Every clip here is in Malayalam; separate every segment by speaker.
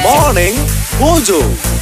Speaker 1: Morning Mojo.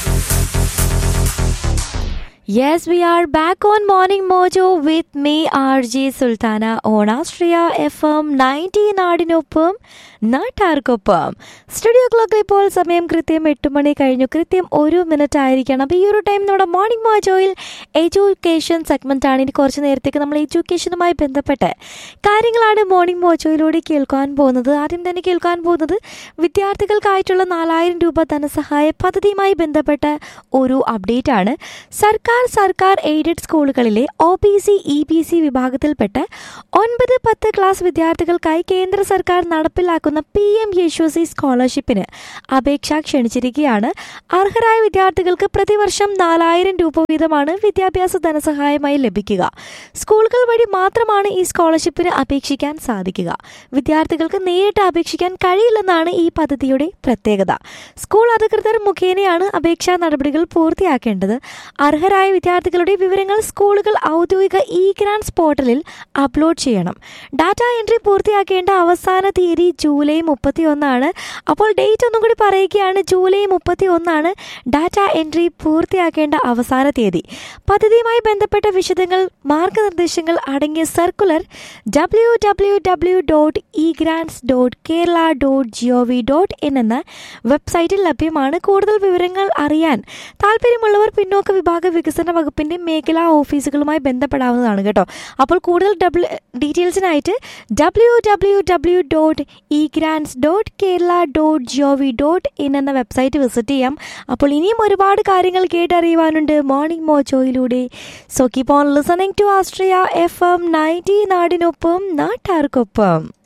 Speaker 2: Yes, we are back on Morning Mojo with me, RJ Sultana, on Astria FM 90 നാടിനൊപ്പം നാട്ടാർക്കൊപ്പം സ്റ്റുഡിയോ ക്ലോക്കിൽ ഇപ്പോൾ സമയം കൃത്യം എട്ട് മണി കഴിഞ്ഞു കൃത്യം ഒരു മിനിറ്റ് ആയിരിക്കണം അപ്പോൾ ഈ ഒരു ടൈം നമ്മുടെ മോർണിംഗ് മോജോയിൽ എഡ്യൂക്കേഷൻ സെഗ്മെൻ്റ് ആണ് ഇനി കുറച്ച് നേരത്തേക്ക് നമ്മൾ എഡ്യൂക്കേഷനുമായി ബന്ധപ്പെട്ട് കാര്യങ്ങളാണ് മോർണിംഗ് മോജോയിലൂടെ കേൾക്കാൻ പോകുന്നത് ആദ്യം തന്നെ കേൾക്കാൻ പോകുന്നത് വിദ്യാർത്ഥികൾക്കായിട്ടുള്ള നാലായിരം രൂപ ധനസഹായ പദ്ധതിയുമായി ബന്ധപ്പെട്ട ഒരു അപ്ഡേറ്റ് ആണ് സർക്കാർ സർക്കാർ എയ്ഡഡ് സ്കൂളുകളിലെ O B C E B C വിഭാഗത്തിൽപ്പെട്ട് ഒൻപത് പത്ത് ക്ലാസ് വിദ്യാർത്ഥികൾക്കായി കേന്ദ്ര സർക്കാർ നടപ്പിലാക്കുന്ന പി എം യശോസി സ്കോളർഷിപ്പിന് അപേക്ഷ ക്ഷണിച്ചിരിക്കുകയാണ് അർഹരായ വിദ്യാർത്ഥികൾക്ക് പ്രതിവർഷം നാലായിരം രൂപ വീതമാണ് വിദ്യാഭ്യാസ ധനസഹായമായി ലഭിക്കുക സ്കൂളുകൾ വഴി മാത്രമാണ് ഈ സ്കോളർഷിപ്പിന് അപേക്ഷിക്കാൻ സാധിക്കുക വിദ്യാർത്ഥികൾക്ക് നേരിട്ട് അപേക്ഷിക്കാൻ കഴിയില്ലെന്നാണ് ഈ പദ്ധതിയുടെ പ്രത്യേകത സ്കൂൾ അധികൃതർ മുഖേനയാണ് അപേക്ഷാ നടപടികൾ പൂർത്തിയാക്കേണ്ടത് അർഹരായ വിദ്യാർത്ഥികളുടെ വിവരങ്ങൾ സ്കൂളുകൾ ഔദ്യോഗിക ഇ ഗ്രാൻസ് പോർട്ടലിൽ അപ്ലോഡ് ചെയ്യണം ഡാറ്റ എൻട്രി പൂർത്തിയാക്കേണ്ട അവസാന തീയതി ജൂലൈ മുപ്പത്തി ഒന്നാണ് അപ്പോൾ ഡേറ്റ് ഒന്നും കൂടി പറയുകയാണ് ജൂലൈ മുപ്പത്തി ഒന്നാണ് ഡാറ്റ എൻട്രി പൂർത്തിയാക്കേണ്ട അവസാന തീയതി പദ്ധതിയുമായി ബന്ധപ്പെട്ട വിശദങ്ങൾ മാർഗനിർദ്ദേശങ്ങൾ അടങ്ങിയ circular W W W dot E grants dot Kerala dot G O V dot in എന്ന വെബ്സൈറ്റിൽ ലഭ്യമാണ് കൂടുതൽ വിവരങ്ങൾ അറിയാൻ താല്പര്യമുള്ളവർ പിന്നോക്ക വിഭാഗ വികസന വകുപ്പിന്റെ മേഖലാ ഓഫീസുകളുമായി ബന്ധപ്പെടാവുന്നതാണ് കേട്ടോ അപ്പോൾ കൂടുതൽ ഡബ്ല്യു ഡീറ്റെയിൽസിനായിട്ട് W W W dot E grants dot Kerala dot G O V dot in എന്ന വെബ്സൈറ്റ് വിസിറ്റ് ചെയ്യാം അപ്പോൾ ഇനിയും ഒരുപാട് കാര്യങ്ങൾ കേട്ടറിയുവാനുണ്ട് മോർണിംഗ് മോച്ചോയിലൂടെ so keep on listening to Austria F M ninety നാടിനൊപ്പം നാട്ടാർക്കൊപ്പം